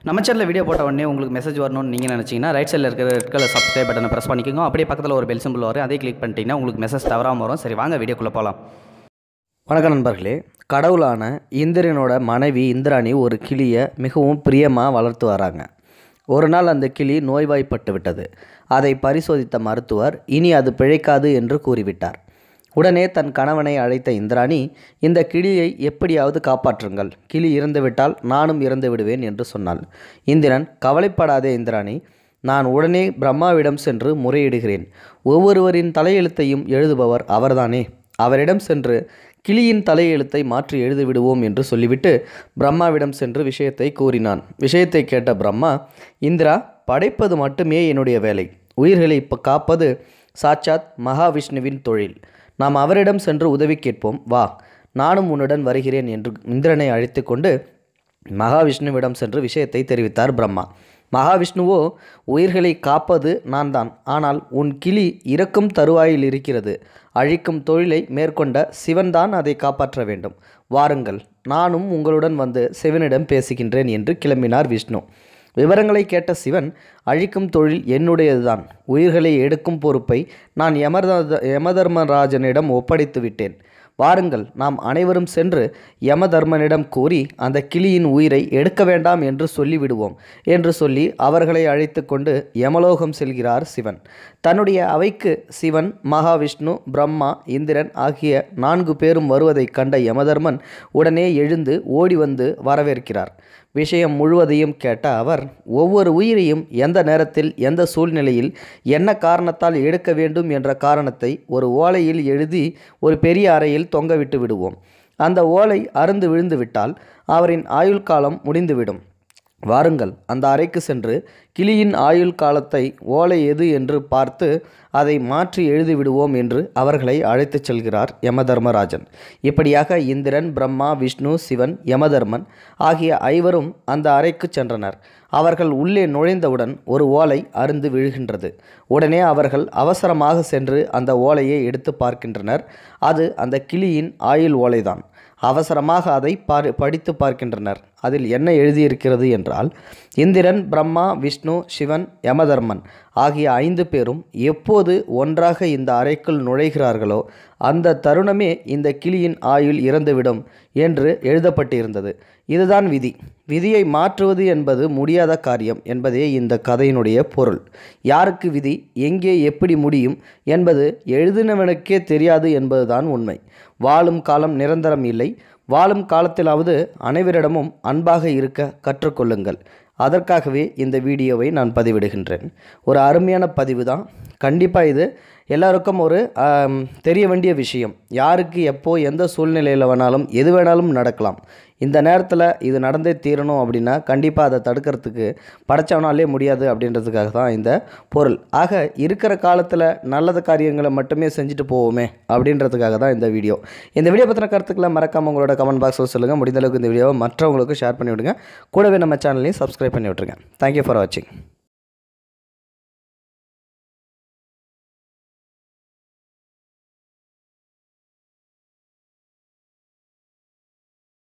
நம்ம சேனலில் வீடியோ போட்ட உடனே உங்களுக்கு மெசேஜ் வரணும்னு நீங்கள் நினச்சிங்கன்னா ரைட் சைடில் இருக்கிற ரெட் கலர் சப்ஸ்கிரைப் பட்டனை ப்ரெஸ் பண்ணிக்கோங்க அப்படியே பக்கத்தில் ஒரு பெல் சிம்பிள் வரும் அதே கிளிக் பண்ணிட்டீங்கன்னா உங்களுக்கு மெசேஜ் தவறாமல் வரும் சரி வாங்க வீடியோக்குள்ளே போகலாம் வணக்கம் நண்பர்களே கடவுளான இந்திரனோட மனைவி இந்திராணி ஒரு கிளியை மிகவும் பிரியமாக வளர்த்து வராங்க ஒரு நாள் அந்த கிளி நோய்வாய்ப்பட்டு விட்டது அதை பரிசோதித்த மருத்துவர் இனி அது பிழைக்காது என்று கூறிவிட்டார் உடனே தன் கணவனை அழைத்த இந்திராணி இந்த கிளியை எப்படியாவது காப்பாற்றுங்கள் கிளி இறந்துவிட்டால் நானும் இறந்து விடுவேன் என்று சொன்னாள் இந்திரன் கவலைப்படாதே இந்திராணி நான் உடனே பிரம்மாவிடம் சென்று முறையிடுகிறேன் ஒவ்வொருவரின் தலையெழுத்தையும் எழுதுபவர் அவர்தானே அவரிடம் சென்று கிளியின் தலையெழுத்தை மாற்றி எழுதி விடுவோம் என்று சொல்லிவிட்டு பிரம்மாவிடம் சென்று விஷயத்தை கூறினான் விஷயத்தை கேட்ட பிரம்மா இந்திரா படைப்பது மட்டுமே என்னுடைய வேலை உயிர்களை இப்போ காப்பது சாட்சாத் மகாவிஷ்ணுவின் தொழில் நாம் அவரிடம் சென்று உதவி கேட்போம் வா நானும் உன்னுடன் வருகிறேன் என்று இந்திரனை அழைத்து கொண்டு மகாவிஷ்ணுவிடம் சென்று விஷயத்தை தெரிவித்தார் பிரம்மா மகாவிஷ்ணுவோ உயிர்களை காப்பது நான் தான் ஆனால் உன் கிளி இறக்கும் தருவாயில் இருக்கிறது அழிக்கும் தொழிலை மேற்கொண்ட சிவன்தான் அதை காப்பாற்ற வேண்டும் வாருங்கள் நானும் உங்களுடன் வந்து சிவனிடம் பேசுகின்றேன் என்று கிளம்பினார் விஷ்ணு விவரங்களை கேட்ட சிவன் அழிக்கும் தொழில் என்னுடையதுதான் உயிர்களை எடுக்கும் பொறுப்பை நான் யமத யமதர்மராஜனிடம் ஒப்படைத்து விட்டேன் வாருங்கள் நாம் அனைவரும் சென்று யமதர்மனிடம் கூறி அந்த கிளியின் உயிரை எடுக்க வேண்டாம் என்று சொல்லிவிடுவோம் என்று சொல்லி அவர்களை அழைத்து கொண்டு யமலோகம் செல்கிறார் சிவன் தன்னுடைய அவைக்கு சிவன் மகாவிஷ்ணு பிரம்மா இந்திரன் ஆகிய நான்கு பேரும் வருவதைக் கண்ட யமதர்மன் உடனே எழுந்து ஓடி வந்து வரவேற்கிறார் விஷயம் முழுவதையும் கேட்ட அவர் ஒவ்வொரு உயிரையும் எந்த நேரத்தில் எந்த சூழ்நிலையில் என்ன காரணத்தால் எடுக்க வேண்டும் என்ற காரணத்தை ஒரு ஓலையில் எழுதி ஒரு பெரிய அறையில் தொங்கவிட்டு விடுவோம் அந்த ஓலை அருந்து விழுந்து விட்டால் அவரின் ஆயுள் காலம் முடிந்துவிடும் வாருங்கள் அந்த அறைக்கு சென்று கிளியின் ஆயுள் காலத்தை ஓலை எது என்று பார்த்து அதை மாற்றி எழுதிவிடுவோம் என்று அவர்களை அழைத்துச் செல்கிறார் யமதர்மராஜன் இப்படியாக இந்திரன் பிரம்மா விஷ்ணு சிவன் யமதர்மன் ஆகிய ஐவரும் அந்த அறைக்கு சென்றனர் அவர்கள் உள்ளே நுழைந்தவுடன் ஒரு ஓலை அருந்து விழுகின்றது உடனே அவர்கள் அவசரமாக சென்று அந்த ஓலையை எடுத்து பார்க்கின்றனர் அது அந்த கிளியின் ஆயுள் ஓலைதான் அவசரமாக அதை பார் படித்து பார்க்கின்றனர் அதில் என்ன எழுதியிருக்கிறது என்றால் இந்திரன் பிரம்மா விஷ்ணு சிவன் யமதர்மன் ஆகிய ஐந்து பேரும் எப்போது ஒன்றாக இந்த அறைக்குள் நுழைகிறார்களோ அந்த தருணமே இந்த கிளியின் ஆயுள் இறந்துவிடும் என்று எழுதப்பட்டிருந்தது இதுதான் விதி விதியை மாற்றுவது என்பது முடியாத காரியம் என்பதே இந்த கதையினுடைய பொருள் யாருக்கு விதி எங்கே எப்படி முடியும் என்பது எழுதினவனுக்கே தெரியாது என்பதுதான் உண்மை வாழும் காலம் நிரந்தரம் இல்லை வாழும் காலத்திலாவது அனைவரிடமும் அன்பாக இருக்க கற்றுக்கொள்ளுங்கள் அதற்காகவே இந்த வீடியோவை நான் பதிவிடுகின்றேன் ஒரு அருமையான பதிவு தான் கண்டிப்பாக இது எல்லாருக்கும் ஒரு ஆம், தெரிய வேண்டிய விஷயம் யாருக்கு எப்போ எந்த சூழ்நிலையில் வேணாலும் எது வேணாலும் நடக்கலாம் இந்த நேரத்தில் இது நடந்தே தீரணும் அப்படின்னா கண்டிப்பாக அதை தடுக்கிறதுக்கு படைச்சவனாலே முடியாது அப்படின்றதுக்காக தான் இந்த பொருள் ஆக இருக்கிற காலத்தில் நல்லது காரியங்களை மட்டுமே செஞ்சுட்டு போவோமே அப்படின்றதுக்காக தான் இந்த வீடியோ இந்த வீடியோ பற்றின கருத்துக்களை மறக்காமல் உங்களோட கமெண்ட் பாக்ஸில் சொல்லுங்கள் முடிந்த அளவுக்கு இந்த வீடியோவை மற்றவங்களுக்கு ஷேர் பண்ணி விடுங்க கூடவே நம்ம சேனலையும் சப்ஸ்கிரைப் பண்ணி விட்ருங்க தேங்க்யூ ஃபார் வாட்சிங்